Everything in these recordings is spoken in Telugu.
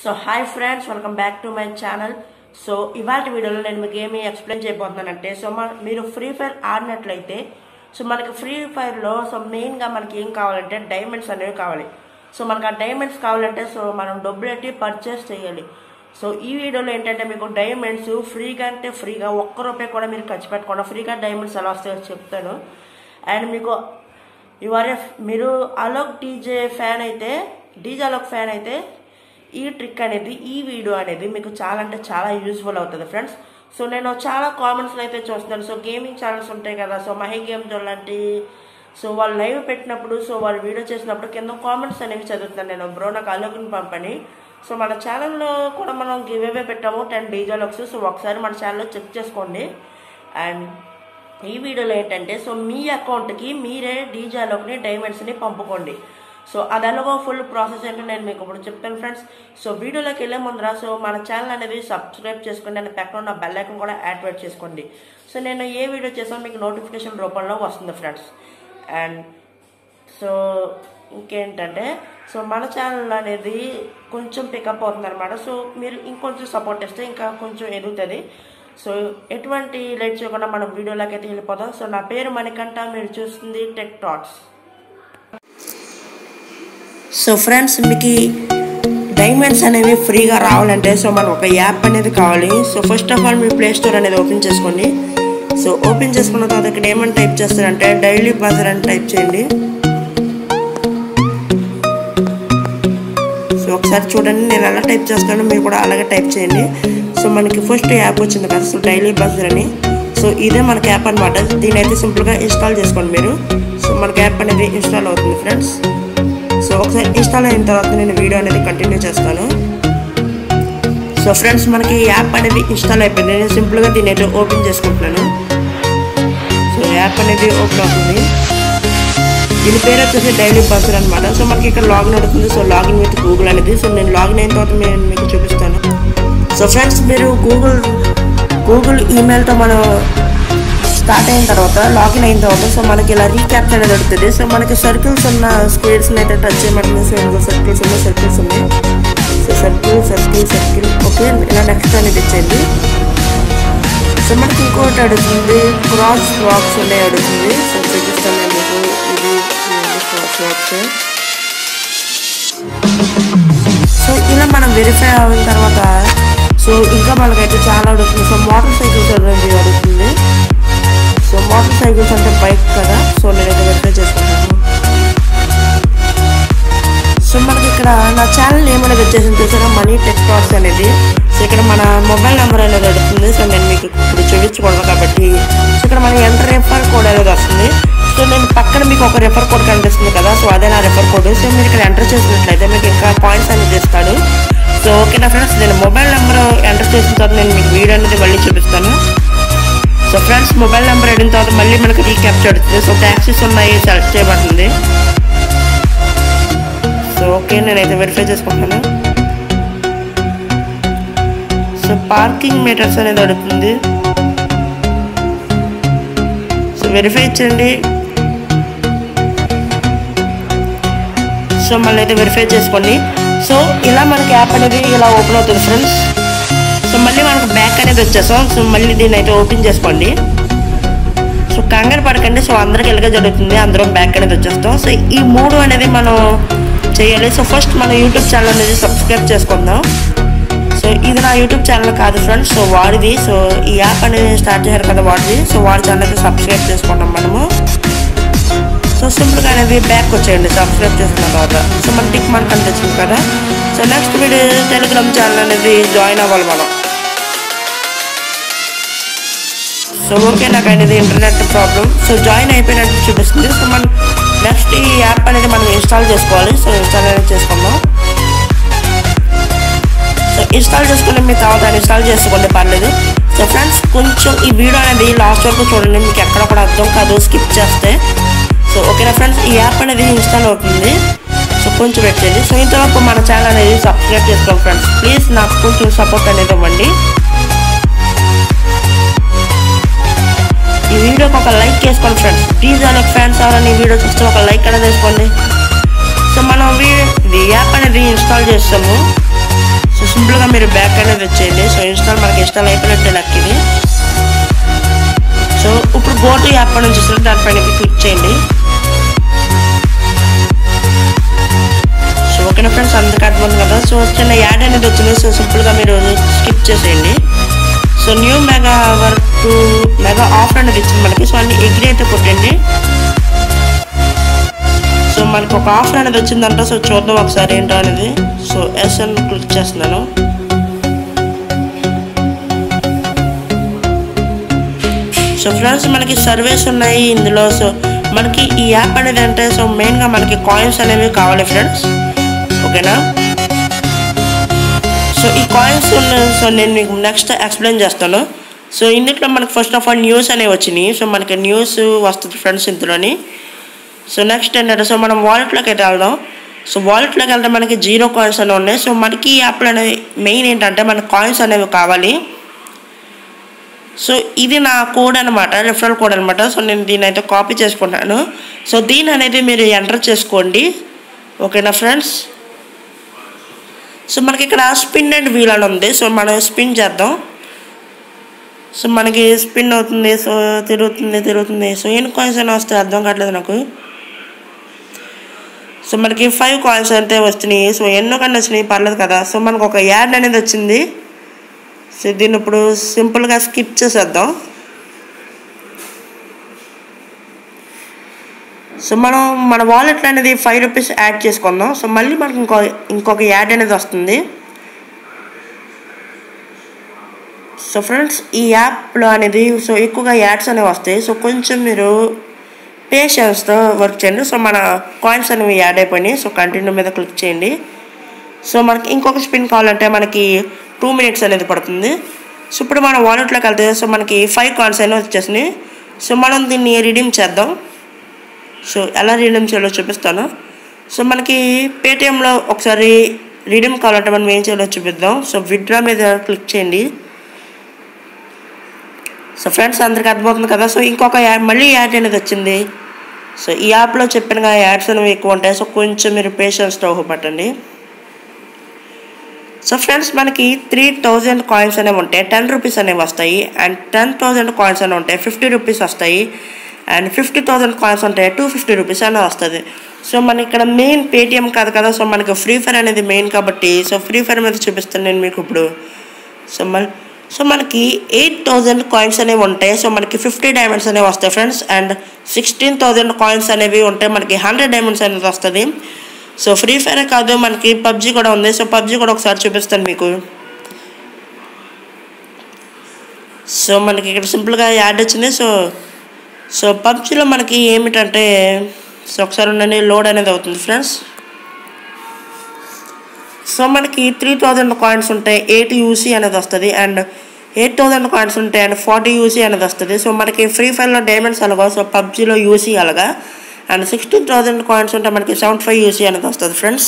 so hi friends welcome back to my channel so ఇవాళ వీడియోలో నేను మీకు ఏమి ఎక్స్ప్లెయిన్ చేయబోతున్నానంటే సో మన మీరు ఫ్రీ ఫైర్ ఆడినట్లయితే సో మనకి ఫ్రీ ఫైర్లో సో మెయిన్గా మనకి ఏం కావాలంటే డైమండ్స్ అనేవి కావాలి సో మనకు ఆ డైమండ్స్ కావాలంటే సో మనం డబ్బులు పెట్టి పర్చేస్ చేయాలి సో ఈ వీడియోలో ఏంటంటే మీకు డైమండ్స్ ఫ్రీగా అంటే ఫ్రీగా ఒక్క రూపాయి కూడా మీరు ఖర్చు పెట్టకుండా ఫ్రీగా డైమండ్స్ ఎలా వస్తాయో చెప్తాను అండ్ మీకు ఇవరే మీరు అలోక్ డీజే ఫ్యాన్ అయితే డీజే అలోక్ ఫ్యాన్ అయితే ఈ ట్రిక్ అనేది ఈ వీడియో అనేది మీకు చాలా అంటే చాలా యూస్ఫుల్ అవుతుంది ఫ్రెండ్స్ సో నేను చాలా కామెంట్స్లో అయితే చూస్తున్నాను సో గేమింగ్ ఛానల్స్ ఉంటాయి కదా సో మహి గేమ్ జోన్ లాంటి సో వాళ్ళు లైవ్ పెట్టినప్పుడు సో వాళ్ళు వీడియో చేసినప్పుడు కింద కామెంట్స్ అనేవి చదువుతున్నాను నేను బ్రో నాకు అలోక్ని పంపని సో మన ఛానల్లో కూడా మనం గివ్ అవే పెట్టాము టెన్ డీజే లక్స్ సో ఒకసారి మన ఛానల్లో చెక్ చేసుకోండి అండ్ ఈ వీడియోలో ఏంటంటే సో మీ అకౌంట్కి మీరే డీజాలోకి డైమండ్స్ని పంపుకోండి సో అది ఎలాగో ఫుల్ ప్రాసెస్ ఏంటో నేను మీకు ఇప్పుడు చెప్తాను ఫ్రెండ్స్ సో వీడియోలోకి వెళ్ళే ముందర సో మన ఛానల్ అనేది సబ్స్క్రైబ్ చేసుకోండి అండ్ పక్కన ఉన్న బెల్ ఐకన్ కూడా యాక్టివేట్ చేసుకోండి సో నేను ఏ వీడియో చేసానో మీకు నోటిఫికేషన్ రూపంలో వస్తుంది ఫ్రెండ్స్ అండ్ సో ఇంకేంటంటే సో మన ఛానల్ అనేది కొంచెం పికప్ అవుతుంది అనమాట సో మీరు ఇంకొంచెం సపోర్ట్ ఇస్తే ఇంకా కొంచెం ఎదుగుతుంది సో ఎటువంటి లేట్ చేయకుండా మనం వీడియోలోకి అయితే వెళ్ళిపోతాం సో నా పేరు మణికంఠ మీరు చూస్తుంది టెక్ టాట్స్ సో ఫ్రెండ్స్ మీకు డైమండ్స్ అనేవి ఫ్రీగా రావాలంటే సో మనకు ఒక యాప్ అనేది కావాలి సో ఫస్ట్ ఆఫ్ ఆల్ మీ ప్లే స్టోర్ అనేది ఓపెన్ చేసుకోండి సో ఓపెన్ చేసుకున్న తర్వాత ఇక్కడ ఏమని టైప్ చేస్తారంటే డైలీ బజర్ అని టైప్ చేయండి సో ఒకసారి చూడండి నేను ఎలా టైప్ చేస్తానో మీరు కూడా అలాగే టైప్ చేయండి సో మనకి ఫస్ట్ యాప్ వచ్చింది కదా సో డైలీ బజర్ అని సో ఇదే మనకి యాప్ అనమాట దీని అయితే సింపుల్గా ఇన్స్టాల్ చేసుకోండి మీరు సో మనకి యాప్ అనేది ఇన్స్టాల్ అవుతుంది ఫ్రెండ్స్ సో ఒకసారి ఇన్స్టాల్ అయిన తర్వాత నేను వీడియో అనేది కంటిన్యూ చేస్తాను సో ఫ్రెండ్స్ మనకి యాప్ అనేది ఇన్స్టాల్ అయిపోయింది నేను సింపుల్గా దీన్ని అయితే ఓపెన్ చేసుకుంటున్నాను సో యాప్ అనేది ఓపెన్ అవుతుంది దీని పేరు వచ్చేసి డైలీ బస్సర్ అనమాట సో మనకి ఇక్కడ లాగిన్ అవుతుంది సో లాగిన్ విత్ గూగుల్ అనేది సో నేను లాగిన్ అయిన తర్వాత నేను మీకు చూపిస్తాను సో ఫ్రెండ్స్ మీరు గూగుల్ గూగుల్ ఈమెయిల్తో మనం స్టార్ట్ అయిన తర్వాత లాగిన్ అయిన తర్వాత సో మనకి ఇలా రీక్యాప్చర్ అనేది దొరుకుతుంది సో మనకి సర్కిల్స్ ఉన్న స్క్వేర్స్ని అయితే టచ్ చేయమంటుంది సో ఇందులో సర్కిల్స్ ఉన్నాయి సర్కిల్స్ ఉన్నాయి so circle circle circle okay ఇలా నెక్స్ట్ అనేది ఇచ్చేయండి సో మనకి ఇంకోటి అడుగుతుంది క్రాస్ వాక్స్ ఉన్నాయి అడుగుతుంది సో చూపిస్తాను నేను మీకు ఇది క్రాస్ వాక్స్ సో ఇలా మనం వెరిఫై అయిన తర్వాత సో ఇంకా మనకైతే చాలా అడుగుతుంది సో మోటార్ సైకిల్స్ అనేది అడుగుతుంది సో మోటార్ సైకిల్స్ అంటే బైక్ కదా సో నేనైతే వెరిఫై చేసుకుంటాను సో మనకి ఇక్కడ నా ఛానల్ ఏమైనా వచ్చేసింది చూసారా మనీ టెక్ టాట్స్ అనేది సో ఇక్కడ మన మొబైల్ నెంబర్ అనేది అడుగుతుంది సో నేను మీకు ఇప్పుడు చూపించకూడదు కాబట్టి సో ఇక్కడ మన ఎంటర్ రెఫర్ కోడ్ అనేది వస్తుంది సో నేను పక్కన మీకు ఒక రెఫర్ కోడ్ కనిపిస్తుంది కదా సో అదే నా రెఫర్ కోడ్ సో మీరు ఇక్కడ ఎంటర్ చేసినట్లయితే మీకు ఇంకా పాయింట్స్ అనేది ఇస్తాడు సో ఓకే నా ఫ్రెండ్స్ నేను మొబైల్ నెంబర్ ఎంటర్ చేసిన తర్వాత నేను మీకు వీడియో అనేది మళ్ళీ చూపిస్తాను సో ఫ్రెండ్స్ మొబైల్ నెంబర్ అడిగిన తర్వాత మళ్ళీ మనకి రీక్యాప్చర్ అడుగుతుంది సో ట్యాక్సీస్ ఉన్నాయి సెలెక్ట్ చేయబడుతుంది సో ఓకే నేనైతే వెరిఫై చేసుకుంటాను సో పార్కింగ్ మీటర్స్ అనేది అడుగుతుంది సో వెరిఫై చేయండి సో మళ్ళీ అయితే వెరిఫై చేసుకోండి సో ఇలా మనకి యాప్ అనేది ఇలా ఓపెన్ అవుతుంది ఫ్రెండ్స్ సో మళ్ళీ మనకు బ్యాక్ అనేది వచ్చేసాం సో మళ్ళీ దీన్ని అయితే ఓపెన్ చేసుకోండి సో కంగారు పడకండి సో అందరికి ఎలాగ జరుగుతుంది అందరం బ్యాక్ అనేది వచ్చేస్తాం సో ఈ మూడు అనేది మనం చేయాలి సో ఫస్ట్ మన యూట్యూబ్ ఛానల్ అనేది సబ్స్క్రైబ్ చేసుకుందాం సో ఇది నా యూట్యూబ్ ఛానల్ కాదు ఫ్రెండ్స్ సో వాడిది సో ఈ యాప్ అనేది స్టార్ట్ చేశారు కదా వాడిది సో వాడి ఛానల్ అయితే సబ్స్క్రైబ్ చేసుకుంటాం మనము సో సింపుల్గా అనేది బ్యాక్ వచ్చేయండి సబ్స్క్రైబ్ చేసుకున్న తర్వాత సో మన టిక్ మనకు కనిపించింది కదా so next video Telegram channel అనేది జాయిన్ అవ్వాలి మనం సో ఓకే నాకు అనేది ఇంటర్నెట్ ప్రాబ్లం సో జాయిన్ అయిపోయినట్టు చూపిస్తుంది సో మనం నెక్స్ట్ ఈ యాప్ అనేది మనం ఇన్స్టాల్ చేసుకోవాలి సో ఇన్స్టాల్ అనేది చేసుకుందాం సో ఇన్స్టాల్ చేసుకుని మీ తర్వాత ఇన్స్టాల్ చేసుకోండి పర్లేదు సో ఫ్రెండ్స్ కొంచెం ఈ వీడియో అనేది లాస్ట్ వరకు చూడండి మీకు ఎక్కడ కూడా అర్థం కాదు స్కిప్ చేస్తే సో ఓకేనా ఫ్రెండ్స్ ఈ యాప్ అనేది ఇన్స్టాల్ అవుతుంది సో కొంచెం పెట్టండి సో ఇంతవరకు మన ఛానల్ అనేది సబ్స్క్రైబ్ చేసుకోండి ఫ్రెండ్స్ ప్లీజ్ నాకు కొంచెం సపోర్ట్ అనేది ఇవ్వండి ఈ వీడియోకి ఒక లైక్ చేసుకోండి ఫ్రెండ్స్ ప్లీజ్ అనే ఫ్యాన్స్ ఎవరైనా ఈ వీడియో చూస్తే ఒక లైక్ అనేది వేసుకోండి సో మనం వీ- ఈ యాప్ అనేది ఇన్స్టాల్ చేస్తాము సో సింపుల్గా మీరు బ్యాక్ అనేది వచ్చేయండి సో ఇన్స్టాల్ మనకి ఇన్స్టాల్ అయిపోయినట్టే నాకు ఇది సో ఇప్పుడు గోటు యాప్ అని చూస్తుంది దానిపైన క్లిక్ చేయండి సో ఓకేనా ఫ్రెండ్స్ అందరికీ అర్థం కదా సో చిన్న యాడ్ అనేది వచ్చింది సో సింపుల్గా మీరు స్కిప్ చేసేయండి so new mega hour to mega offer అనేది ఇచ్చింది మనకి సో అన్ని ఎగ్రీ అయితే కొట్టండి సో మనకు ఒక ఆఫర్ అనేది వచ్చిందంట సో చూద్దాం ఒకసారి ఏంటో అనేది సో ఎస్ అని క్లిక్ చేస్తున్నాను సో ఫ్రెండ్స్ మనకి సర్వేస్ ఉన్నాయి ఇందులో సో మనకి ఈ యాప్ అనేది అంటే సో మెయిన్గా మనకి కాయిన్స్ అనేవి కావాలి ఫ్రెండ్స్ ఓకేనా సో ఈ కాయిన్స్ సో నేను మీకు నెక్స్ట్ ఎక్స్ప్లెయిన్ చేస్తాను సో ఇందులో మనకి ఫస్ట్ ఆఫ్ ఆల్ న్యూస్ అనేవి వచ్చినాయి సో మనకి న్యూస్ వస్తుంది ఫ్రెండ్స్ ఇందులోని సో నెక్స్ట్ ఏంటంటే సో మనం వాలెట్లోకి అయితే వెళ్దాం సో వాలెట్లోకి వెళ్తే మనకి జీరో కాయిన్స్ అనేవి ఉన్నాయి సో మనకి ఈ యాప్లో అనేవి మెయిన్ ఏంటంటే మనకి కాయిన్స్ అనేవి కావాలి సో ఇది నా కోడ్ అనమాట రెఫరల్ కోడ్ అనమాట సో నేను దీని అయితే కాపీ చేసుకుంటాను సో దీని అనేది మీరు ఎంటర్ చేసుకోండి ఓకేనా ఫ్రెండ్స్ సో మనకి ఇక్కడ స్పిన్ అండ్ వీల్ అని ఉంది సో మనం స్పిన్ చేద్దాం సో మనకి స్పిన్ అవుతుంది సో తిరుగుతుంది తిరుగుతుంది సో ఎన్ని కాయిన్స్ అయినా వస్తాయి అర్థం కావట్లేదు నాకు సో మనకి ఫైవ్ కాయిన్స్ అయితే వస్తున్నాయి సో ఎన్నో కన్నా వచ్చినాయి పర్లేదు కదా సో మనకు ఒక యాడ్ అనేది వచ్చింది సో దీన్ని ఇప్పుడు సింపుల్గా స్కిప్ చేసేద్దాం సో మనం మన వాలెట్లో అనేది ఫైవ్ రూపీస్ యాడ్ చేసుకుందాం సో మళ్ళీ మనకి ఇంకో ఇంకొక యాడ్ అనేది వస్తుంది సో ఫ్రెండ్స్ ఈ యాప్లో అనేది సో ఎక్కువగా యాడ్స్ అనేవి వస్తాయి సో కొంచెం మీరు పేషెన్స్తో వర్క్ చేయండి సో మన కాయిన్స్ అనేవి యాడ్ అయిపోయినాయి సో కంటిన్యూ మీద క్లిక్ చేయండి సో మనకి ఇంకొక స్పిన్ కావాలంటే మనకి టూ మినిట్స్ అనేది పడుతుంది సో ఇప్పుడు మన వాలెట్లోకి వెళ్తే సో మనకి ఫైవ్ కాయిన్స్ అనేవి వచ్చేసినాయి సో మనం దీన్ని రిడీమ్ చేద్దాం సో ఎలా రిడీమ్ చేయాలో చూపిస్తాను సో మనకి పేటిఎంలో ఒకసారి రిడీమ్ కావాలంటే మనం ఏం చేయాలో చూపిద్దాం సో విడ్రా మీద క్లిక్ చేయండి సో ఫ్రెండ్స్ అందరికి అర్థమవుతుంది కదా సో ఇంకొక యాడ్ మళ్ళీ యాడ్ అనేది వచ్చింది సో ఈ యాప్లో చెప్పిన యాడ్స్ అనేవి ఎక్కువ ఉంటాయి సో కొంచెం మీరు పేషెన్స్తో పట్టండి సో ఫ్రెండ్స్ మనకి త్రీ థౌజండ్ కాయిన్స్ అనేవి ఉంటాయి టెన్ రూపీస్ అనేవి వస్తాయి అండ్ టెన్ థౌజండ్ కాయిన్స్ అనేవి ఉంటాయి ఫిఫ్టీ రూపీస్ వస్తాయి అండ్ ఫిఫ్టీ థౌజండ్ కాయిన్స్ ఉంటాయి టూ ఫిఫ్టీ రూపీస్ అనేది వస్తుంది సో మనకి ఇక్కడ మెయిన్ పేటిఎం కాదు కదా సో మనకి ఫ్రీ ఫైర్ అనేది మెయిన్ కాబట్టి సో ఫ్రీ ఫైర్ మీద చూపిస్తాను నేను మీకు ఇప్పుడు సో మన సో మనకి ఎయిట్ థౌజండ్ కాయిన్స్ అనేవి ఉంటాయి సో మనకి ఫిఫ్టీ డైమండ్స్ అనేవి వస్తాయి friends and sixteen thousand coins అనేవి ఉంటాయి మనకి హండ్రెడ్ డైమండ్స్ అనేది వస్తుంది సో ఫ్రీ ఫైర్ కాదు మనకి పబ్జి కూడా ఉంది సో పబ్జి కూడా ఒకసారి చూపిస్తాను మీకు సో మనకి ఇక్కడ సింపుల్గా యాడ్ వచ్చింది సో సో పబ్జిలో మనకి ఏమిటంటే సో ఒకసారి ఉండండి లోడ్ అనేది అవుతుంది ఫ్రెండ్స్ సో మనకి త్రీ థౌజండ్ కాయిన్స్ ఉంటాయి ఎయిట్ యూసీ అనేది వస్తుంది అండ్ ఎయిట్ థౌజండ్ కాయిన్స్ ఉంటాయి అండ్ ఫార్టీ యూసీ అనేది వస్తుంది సో మనకి ఫ్రీ ఫైర్లో డైమండ్స్ అలాగా సో పబ్జీలో యూసీ అలాగా అండ్ సిక్స్టీన్ థౌజండ్ కాయిన్స్ ఉంటే మనకి సెవెంటీ ఫైవ్ యూసీ అనేది వస్తుంది ఫ్రెండ్స్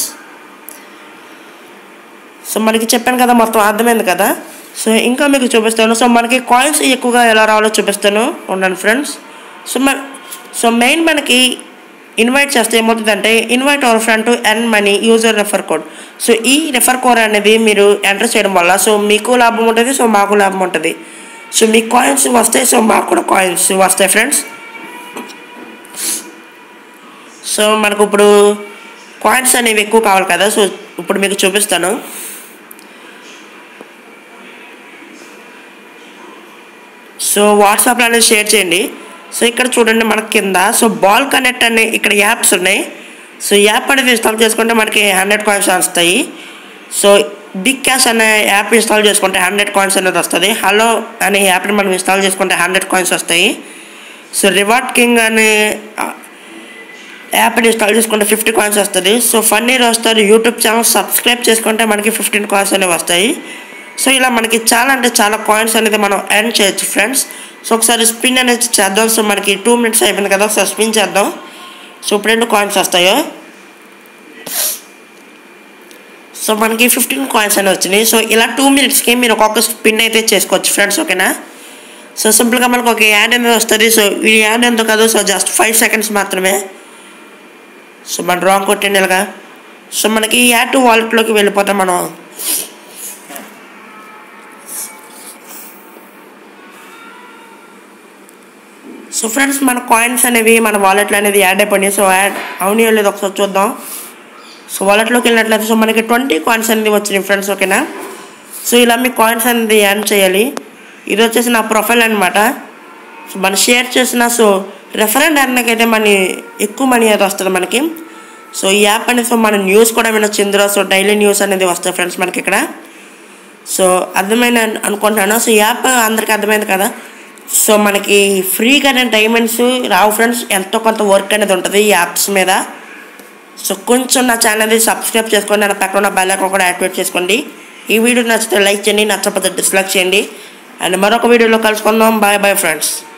సో మనకి చెప్పాను కదా మొత్తం అర్థమైంది కదా సో ఇంకా మీకు చూపిస్తాను సో మనకి కాయిన్స్ ఎక్కువగా ఎలా రావాలో చూపిస్తాను ఉండండి ఫ్రెండ్స్ సో మన సో మెయిన్ మనకి ఇన్వైట్ చేస్తే ఏమవుతుందంటే invite our friend to earn money user refer code so ఈ రెఫర్ కోడ్ అనేది మీరు ఎంటర్ చేయడం వల్ల సో మీకు లాభం ఉంటుంది సో మాకు లాభం ఉంటుంది సో మీకు కాయిన్స్ వస్తాయి సో మాకు కూడా కాయిన్స్ వస్తాయి ఫ్రెండ్స్ సో మనకు ఇప్పుడు కాయిన్స్ అనేవి ఎక్కువ కావాలి కదా సో ఇప్పుడు మీకు చూపిస్తాను సో వాట్సాప్లో అనేది షేర్ చేయండి సో ఇక్కడ చూడండి మనకి కింద సో బాల్ కనెక్ట్ అనే ఇక్కడ యాప్స్ ఉన్నాయి సో యాప్ అనేది ఇన్స్టాల్ చేసుకుంటే మనకి హండ్రెడ్ కాయిన్స్ వస్తాయి సో బిగ్ క్యాష్ అనే యాప్ ఇన్స్టాల్ చేసుకుంటే హండ్రెడ్ కాయిన్స్ అనేది వస్తుంది హలో అనే యాప్ని మనం ఇన్స్టాల్ చేసుకుంటే హండ్రెడ్ కాయిన్స్ వస్తాయి సో రివార్డ్ కింగ్ అనే యాప్ని ఇన్స్టాల్ చేసుకుంటే ఫిఫ్టీ కాయిన్స్ వస్తుంది సో ఫన్నీ వస్తారు యూట్యూబ్ ఛానల్ సబ్స్క్రైబ్ చేసుకుంటే మనకి ఫిఫ్టీన్ కాయిన్స్ అనేవి వస్తాయి సో ఇలా మనకి చాలా అంటే చాలా కాయిన్స్ అనేది మనం ఎర్న్ చేయొచ్చు ఫ్రెండ్స్ సో ఒకసారి స్పిన్ అనేది చేద్దాం సో మనకి టూ మినిట్స్ అయిపోయింది కదా ఒకసారి స్పిన్ చేద్దాం సో ఇప్పుడు రెండు కాయిన్స్ వస్తాయో సో మనకి ఫిఫ్టీన్ కాయిన్స్ అనేవి వచ్చినాయి సో ఇలా టూ మినిట్స్కి మీరు ఒక్కొక్క స్పిన్ అయితే చేసుకోవచ్చు ఫ్రెండ్స్ ఓకేనా సో సింపుల్గా మనకు ఒక యాడ్ అనేది వస్తుంది సో ఈ యాడ్ ఎంతో కాదు సో జస్ట్ ఫైవ్ సెకండ్స్ మాత్రమే సో మన రాంగ్ కొట్టండి ఇలాగా సో మనకి యాడ్ టు వాలెట్లోకి వెళ్ళిపోతాం మనం సో ఫ్రెండ్స్ మన కాయిన్స్ అనేవి మన వాలెట్లో అనేది యాడ్ అయిపోయినాయి సో యాడ్ అవునియో లేదు ఒకసారి చూద్దాం సో వాలెట్లోకి వెళ్ళినట్లయితే సో మనకి ట్వంటీ కాయిన్స్ అనేది వచ్చినాయి ఫ్రెండ్స్ ఓకేనా సో ఇలా మీ కాయిన్స్ అనేది యాడ్ చేయాలి ఇది వచ్చేసి నా ప్రొఫైల్ అనమాట సో మనం షేర్ చేసిన సో రెఫరెండ్ అన్నకైతే మన ఎక్కువ మనీ అయితే వస్తుంది మనకి సో ఈ యాప్ అనేది సో మన న్యూస్ కూడా వినొచ్చు ఇందులో సో డైలీ న్యూస్ అనేది వస్తాయి ఫ్రెండ్స్ మనకి ఇక్కడ సో అర్థమైన అనుకుంటున్నాను సో ఈ యాప్ అందరికీ అర్థమైంది కదా సో మనకి ఫ్రీగానే డైమండ్స్ రావు ఫ్రెండ్స్ ఎంతో కొంత వర్క్ అనేది ఉంటుంది ఈ యాప్స్ మీద సో కొంచెం నా ఛానల్ అనేది సబ్స్క్రైబ్ చేసుకోండి నా పక్కన ఉన్న బెల్ ఐకాన్ కూడా యాక్టివేట్ చేసుకోండి ఈ వీడియో నచ్చితే లైక్ చేయండి నచ్చకపోతే డిస్లైక్ చేయండి అండ్ మరొక వీడియోలో కలుసుకుందాం బాయ్ బాయ్ ఫ్రెండ్స్